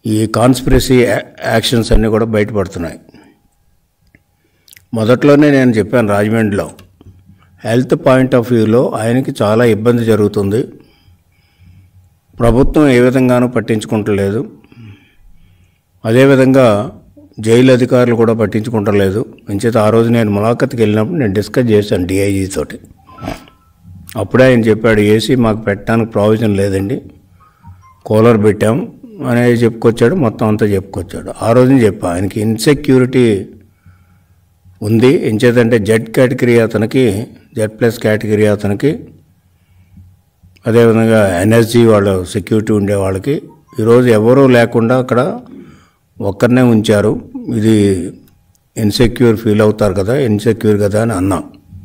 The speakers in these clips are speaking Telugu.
ఈ కాన్స్పిరసీ యాక్షన్స్ అన్నీ కూడా బయటపడుతున్నాయి మొదట్లోనే నేను చెప్పాను రాజమండ్రిలో హెల్త్ పాయింట్ ఆఫ్ వ్యూలో ఆయనకి చాలా ఇబ్బంది జరుగుతుంది ప్రభుత్వం ఏ విధంగానూ పట్టించుకుంటలేదు అదేవిధంగా జైలు అధికారులు కూడా పట్టించుకుంటలేదు అంచేత ఆ రోజు నేను ములాఖత్కి వెళ్ళినప్పుడు నేను డిస్కస్ చేశాను డిఐజీ తోటి అప్పుడే ఆయన చెప్పాడు ఏసీ మాకు పెట్టడానికి ప్రావిజన్ లేదండి కూలర్ పెట్టాం అనేది చెప్పుకొచ్చాడు మొత్తం అంతా చెప్పుకొచ్చాడు ఆ రోజున చెప్పా ఆయనకి ఇన్సెక్యూరిటీ ఉంది ఎంచేతంటే జెడ్ కేటగిరీ అతనికి జెడ్ ప్లస్ కేటగిరీ అతనికి అదేవిధంగా ఎన్ఎస్జీ వాళ్ళ సెక్యూరిటీ ఉండే వాళ్ళకి ఈరోజు ఎవరూ లేకుండా అక్కడ ఒక్కరినే ఉంచారు ఇది ఇన్సెక్యూర్ ఫీల్ అవుతారు కదా ఇన్సెక్యూర్ కదా అని అన్నాం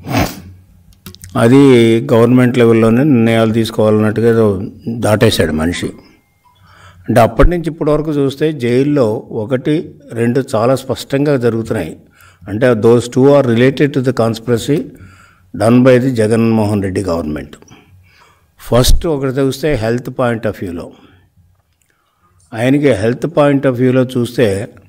అది గవర్నమెంట్ లెవెల్లోనే నిర్ణయాలు తీసుకోవాలన్నట్టుగా ఏదో దాటేశాడు మనిషి అంటే అప్పటి నుంచి ఇప్పటి వరకు చూస్తే జైల్లో ఒకటి రెండు చాలా స్పష్టంగా జరుగుతున్నాయి అంటే those two are related to the conspiracy done by the Jaganmohan Reddy government first ఒకటి చూస్తే హెల్త్ పాయింట్ ఆఫ్ వ్యూలో ఆయనకి హెల్త్ పాయింట్ ఆఫ్ వ్యూలో చూస్తే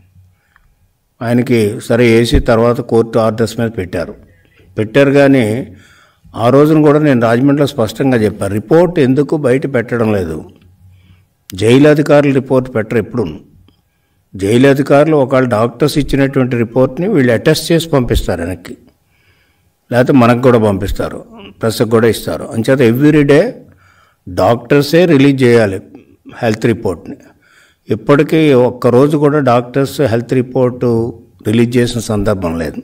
ఆయనకి సరే ఏసీ తర్వాత కోర్టు ఆర్డర్స్ మీద పెట్టారు పెట్టారు కానీ ఆ రోజున కూడా నేను రాజమండ్రిలో స్పష్టంగా చెప్పాను రిపోర్ట్ ఎందుకు బయట పెట్టడం లేదు జైలు అధికారులు రిపోర్ట్ పెట్టరు ఎప్పుడు జైలు అధికారులు ఒకవేళ డాక్టర్స్ ఇచ్చినటువంటి రిపోర్ట్ని వీళ్ళు అటెస్ట్ చేసి పంపిస్తారు వెనక్కి లేకపోతే మనకు కూడా పంపిస్తారు ప్రెస్కి కూడా ఇస్తారు అంచేత ఎవ్రీడే డాక్టర్సే రిలీజ్ చేయాలి హెల్త్ రిపోర్ట్ని ఇప్పటికీ ఒక్కరోజు కూడా డాక్టర్స్ హెల్త్ రిపోర్టు రిలీజ్ చేసిన సందర్భం లేదు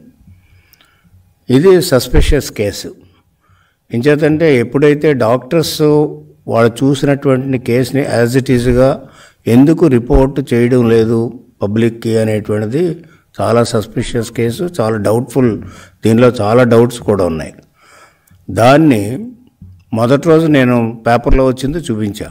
ఇది సస్పిషియస్ కేసు ఎంచేతంటే ఎప్పుడైతే డాక్టర్స్ వాళ్ళు చూసినటువంటి కేసుని యాజ్ ఇట్ ఈజ్గా ఎందుకు రిపోర్ట్ చేయడం లేదు పబ్లిక్కి అనేటువంటిది చాలా సస్పిషియస్ కేసు చాలా డౌట్ఫుల్ దీనిలో చాలా డౌట్స్ కూడా ఉన్నాయి దాన్ని మొదటి రోజు నేను పేపర్లో వచ్చింది చూపించా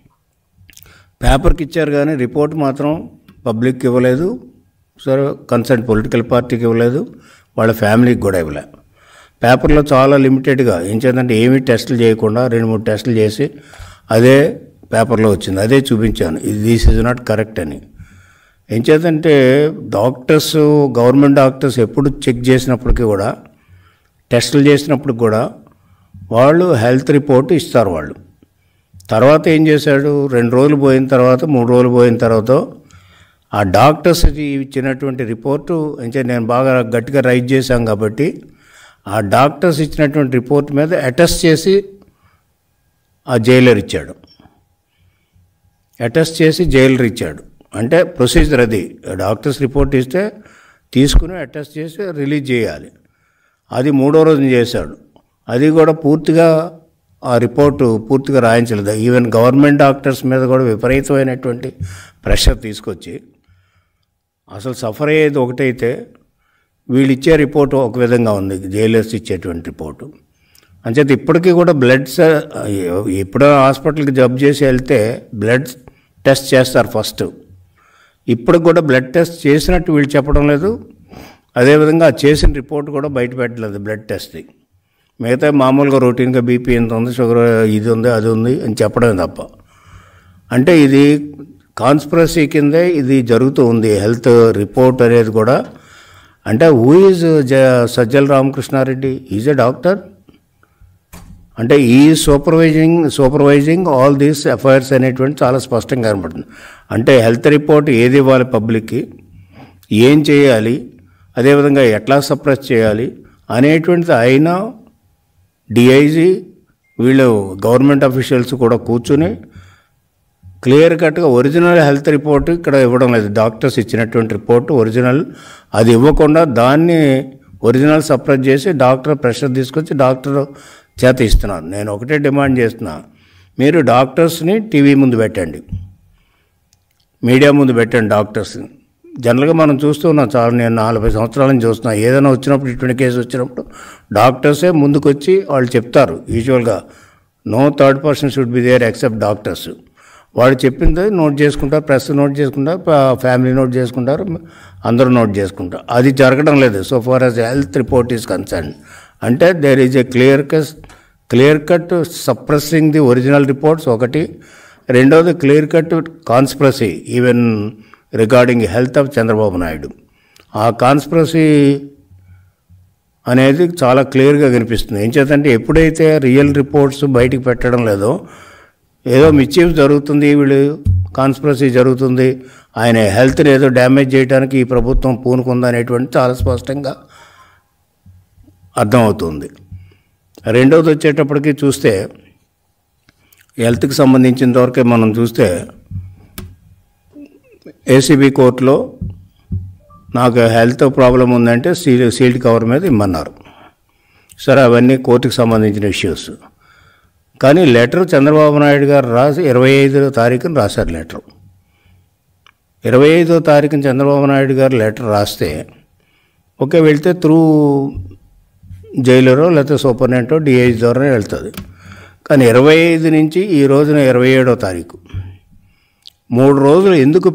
పేపర్కి ఇచ్చారు కానీ రిపోర్ట్ మాత్రం పబ్లిక్కి ఇవ్వలేదు సరే కన్సర్న్ పొలిటికల్ పార్టీకి ఇవ్వలేదు వాళ్ళ ఫ్యామిలీకి కూడా ఇవ్వలే పేపర్లో చాలా లిమిటెడ్గా ఏం చేద్దంటే ఏమీ టెస్టులు చేయకుండా రెండు మూడు టెస్టులు చేసి అదే పేపర్లో వచ్చింది అదే చూపించాను ఇది దిస్ ఇస్ నాట్ కరెక్ట్ అని ఏం చేద్దంటే డాక్టర్స్ గవర్నమెంట్ డాక్టర్స్ ఎప్పుడు చెక్ చేసినప్పటికీ కూడా టెస్టులు చేసినప్పుడు కూడా వాళ్ళు హెల్త్ రిపోర్ట్ ఇస్తారు వాళ్ళు తర్వాత ఏం చేశాడు రెండు రోజులు పోయిన తర్వాత మూడు రోజులు పోయిన తర్వాత ఆ డాక్టర్స్ ఇచ్చినటువంటి రిపోర్టు అంటే నేను బాగా గట్టిగా రైట్ చేశాం కాబట్టి ఆ డాక్టర్స్ ఇచ్చినటువంటి రిపోర్ట్ మీద అటెస్ట్ చేసి ఆ జైలర్ ఇచ్చాడు అటెస్ట్ చేసి జైలర్ ఇచ్చాడు అంటే ప్రొసీజర్ అది డాక్టర్స్ రిపోర్ట్ ఇస్తే తీసుకుని అటెస్ట్ చేసి రిలీజ్ చేయాలి అది మూడో రోజున చేశాడు అది కూడా పూర్తిగా ఆ రిపోర్టు పూర్తిగా రాయించలేదు ఈవెన్ గవర్నమెంట్ డాక్టర్స్ మీద కూడా విపరీతమైనటువంటి ప్రెషర్ తీసుకొచ్చి అసలు సఫర్ అయ్యేది ఒకటైతే వీళ్ళు ఇచ్చే రిపోర్టు ఒక విధంగా ఉంది జైలర్స్ ఇచ్చేటువంటి రిపోర్టు అంచేత ఇప్పటికీ కూడా బ్లడ్ ఎప్పుడో హాస్పిటల్కి జబ్ చేసి వెళ్తే బ్లడ్ టెస్ట్ చేస్తారు ఫస్ట్ ఇప్పుడు కూడా బ్లడ్ టెస్ట్ చేసినట్టు వీళ్ళు చెప్పడం లేదు అదేవిధంగా ఆ చేసిన రిపోర్ట్ కూడా బయట పెట్టలేదు బ్లడ్ టెస్ట్ది మిగతా మామూలుగా రొటీన్గా బీపీ ఎంత ఉంది షుగర్ ఇది ఉంది అది ఉంది అని చెప్పడమే తప్ప అంటే ఇది కాన్స్పిరసీ కిందే ఇది జరుగుతూ ఉంది హెల్త్ రిపోర్ట్ అనేది కూడా అంటే హూ ఈజ్ జ Sajjala Ramakrishna Reddy is a doctor అంటే ఈ supervising supervising all these FIRs అనేటువంటి చాలా స్పష్టంగా కనబడుతుంది అంటే హెల్త్ రిపోర్ట్ ఏది ఇవ్వాలి పబ్లిక్కి ఏం చేయాలి అదేవిధంగా ఎట్లా సప్రెస్ చేయాలి అనేటువంటిది అయినా డిఐజీ వీళ్ళు గవర్నమెంట్ అఫీషియల్స్ కూడా కూర్చుని క్లియర్ కట్గా ఒరిజినల్ హెల్త్ రిపోర్ట్ ఇక్కడ ఇవ్వడం లేదు డాక్టర్స్ ఇచ్చినటువంటి రిపోర్ట్ ఒరిజినల్ అది ఇవ్వకుండా దాన్ని ఒరిజినల్ సప్రెస్ చేసి డాక్టర్ ప్రెషర్ తీసుకొచ్చి డాక్టర్ చేత ఇస్తున్నారు నేను ఒకటే డిమాండ్ చేస్తున్నా మీరు డాక్టర్స్ని టీవీ ముందు పెట్టండి మీడియా ముందు పెట్టండి డాక్టర్స్ని జనరల్గా మనం చూస్తూ ఉన్నాం చాలా నేను నలభై సంవత్సరాల నుంచి చూస్తున్నా ఏదైనా వచ్చినప్పుడు ఇటువంటి కేసు వచ్చినప్పుడు డాక్టర్సే ముందుకు వచ్చి వాళ్ళు చెప్తారు యూజువల్గా no third person should be there except doctors వాళ్ళు చెప్పింది నోట్ చేసుకుంటారు ప్రెస్ నోట్ చేసుకుంటారు ఫ్యామిలీ నోట్ చేసుకుంటారు అందరూ నోట్ చేసుకుంటారు అది జరగడం లేదు so far as health report is concern అంటే there is a clear cut clear cut suppressing the original reports ఒకటి రెండోది clear cut conspiracy even regarding health of Chandrababu Naidu ఆ కాన్స్పరసీ అనేది చాలా క్లియర్గా కనిపిస్తుంది ఏం చేతంటే ఎప్పుడైతే రియల్ రిపోర్ట్స్ బయటికి పెట్టడం లేదో ఏదో మిస్చీఫ్ జరుగుతుంది వీళ్ళు కాన్స్పరసీ జరుగుతుంది ఆయన హెల్త్ని ఏదో డ్యామేజ్ చేయడానికి ఈ ప్రభుత్వం పూనుకుంది అనేటువంటి చాలా స్పష్టంగా అర్థమవుతుంది రెండవది వచ్చేటప్పటికి చూస్తే హెల్త్కి సంబంధించినంత వరకే మనం చూస్తే ఏసీబీ కోర్టులో నాకు హెల్త్ ప్రాబ్లం ఉందంటే సీల్ సీల్డ్ కవర్ మీద ఇమ్మన్నారు సరే అవన్నీ కోర్టుకు సంబంధించిన ఇష్యూస్ కానీ లెటర్ చంద్రబాబు నాయుడు గారు రాసి ఇరవై ఐదో తారీఖున రాశారు లెటర్ ఇరవై ఐదో తారీఖున చంద్రబాబు నాయుడు గారు లెటర్ రాస్తే ఓకే వెళ్తే త్రూ జైలరో లేకపోతే సూపరింటెండెంటో డిఐజీ ద్వారా వెళ్తుంది కానీ ఇరవై ఐదు నుంచి ఈ రోజున ఇరవై ఏడో తారీఖు మూడు రోజులు ఎందుకు